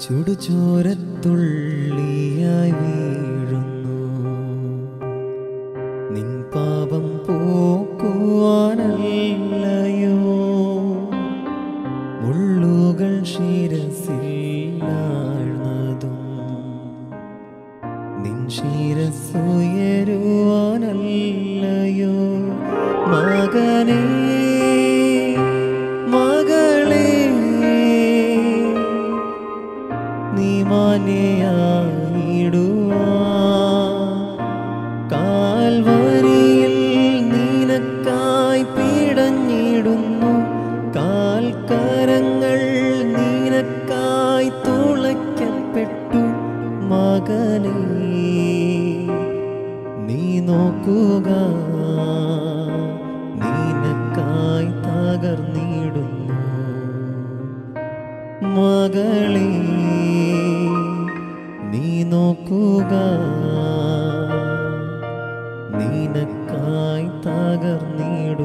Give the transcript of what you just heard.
ചുടുചോരത്തുള്ളിയായി വീഴുന്നു നിൻ പാപം പോക്കുവാനല്ലയോ മുള്ളുകൾ ശിരസിൽ ആഴ്ന്നതും നിൻ ശിരസുയരുവാനല്ലയോ മകനേ മകളേ നീ മാന്യയായിടുവാ കാൽവരിയിൽ നിനക്കായി പിടഞ്ഞിടുന്നു കാൽക്കരങ്ങൾ നിനക്കായി തുളയ്ക്കപ്പെട്ടു മകനേ നീ നോക്കുക നിനക്കായി തകർന്നിടുന്നു മകളെ നീ നോക്കുക നിനക്കായി തകർന്നിടുന്നു